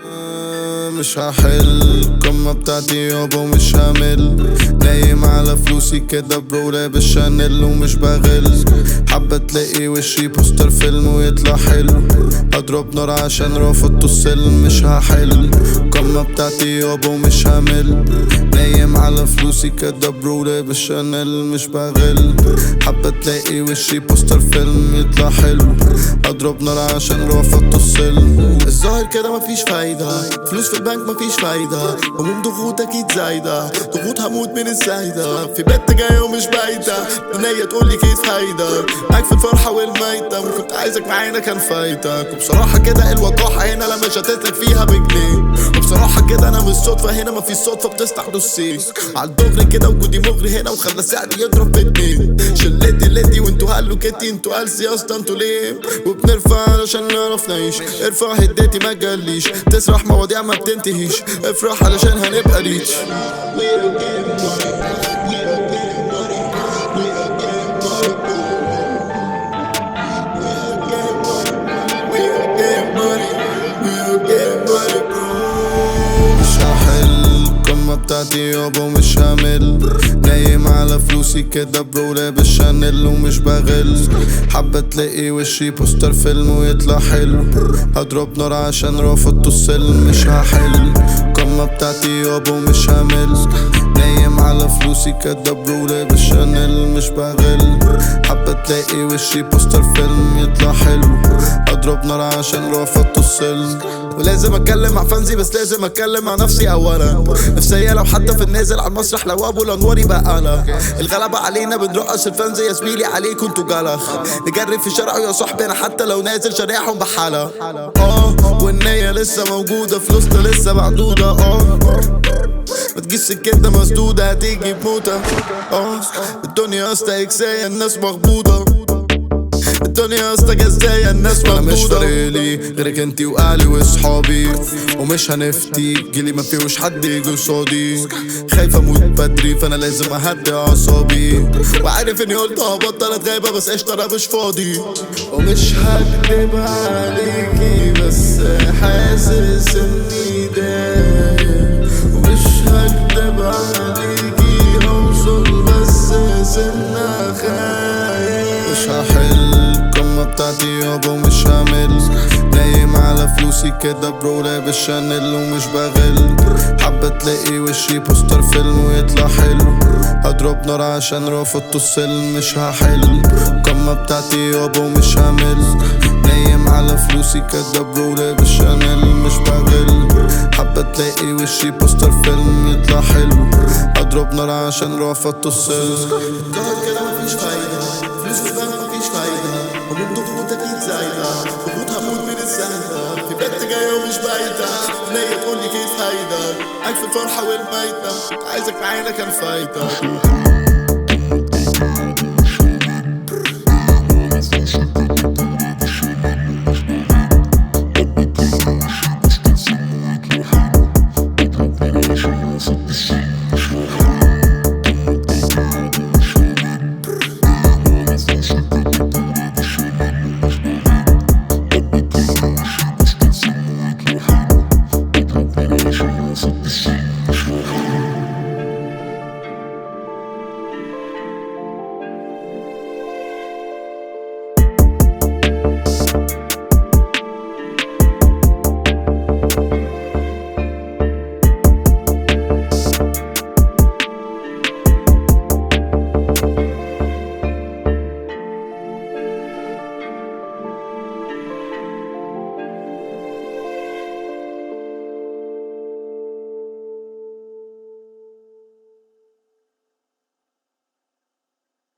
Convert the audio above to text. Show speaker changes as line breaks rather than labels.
مش هحل القمة بتاعتي يابا ومش همل نايم على فلوسي كده برو لابس شانيل ومش بغل حابة تلاقي وشي بوستر فيلم ويطلع حلو اضرب نار عشان رفضت السلم مش هحل القمة بتاعتي يابا ومش همل نايم على فلوسي كده برو لابس شانيل مش بغل حابة تلاقي وشي بوستر فيلم يطلع حلو اضرب نار عشان رفضت السلم الظاهر كده مفيش فايدة فلوس في البنك مفيش فايدة هموم ضغوط اكيد زايدة ضغوط هموت من الزايدة في بنت جاية ومش بايتة دنيا تقول لي كيف فايدة معاك في الفرحة والميتة وكنت عايزك معانا كان فايتك وبصراحة كده الوضاحة هنا لما شتتلك فيها بجنيه وبصراحة كده انا مش صدفة هنا مفيش صدفة بتسطح نصين على الدغري كده وجودي مغري هنا وخلى سعري يضرب في اتنين شلتي لتي وانتوا هلو كتي انتوا قلسي يا اسطى انتوا ليه وبنرفع علشان نعرف نعيش ارفع هديتي ما تجليش تسرح مواضيع ما بتنتهيش افرح علشان هنبقى ريتش مش هحل القمة بتاعتي يابا ومش همل نايم على فلوسي كده برو لابس شانيل ومش بغل حابة تلاقي وشي بوستر فيلم ويطلع حلو هضرب نار عشان رفضت السلم مش هحل القمة بتاعتي يابا ومش همل نايم على فلوسي كده برو لابس شانيل مش بغل حابة تلاقي وشي بوستر فيلم يطلع حلو اضرب نار عشان رفضت السلم ولازم اتكلم مع فانزي بس لازم اتكلم مع نفسي اولا نفسية لو حتى في النازل على المسرح لو ابو الانوار يبقى انا الغلبة علينا بنرقص الفانزي يا زميلي عليكم انتوا جلخ نجرب في شارع يا صاحبي انا حتى لو نازل شارعهم بحالة اه والنية لسه موجودة فلوسنا لسه معدودة اه ما تجيش سكتنا مسدودة هتيجي بموتة اه الدنيا استا اكساية الناس مخبوطة الدنيا استا جزاية الناس مخبوطة مش فارقلي غيرك انتي واهلي واصحابي ومش هنفتي جيلي ما فيهوش حد يجي قصادي خايف اموت بدري فانا لازم اهدي اعصابي وعارف اني قلت هبطل اتغيبة بس قشطة انا مش فاضي ومش هكدب عليكي بس حاسس اني دايق ومش هكدب عليكي اوصل بس سنة خايف مش هحل القمة بتاعتي يابا ومش همل نايم على فلوسي كده برو لابس شانيل ومش بغل حابة تلاقي وشي بوستر فيلم ويطلع حلو هضرب نار عشان رفضت السلم مش هحل القمة بتاعتي يابا ومش همل نايم على فلوسي كده برو لابس شانيل مش بغل حابة تلاقي وشي بوستر فيلم يطلع حلو اضرب نار عشان رفضت السلم ظهر كده مفيش فايدة فلوس في البنك مفيش فايدة هموم ضغوط اكيد زايدة ضغوط هموت من الزايدة في بنت جاية ومش بايتة نية تقول لي كيف فايدة عارف الفرحة والميتة عايزك معانا كان فايدة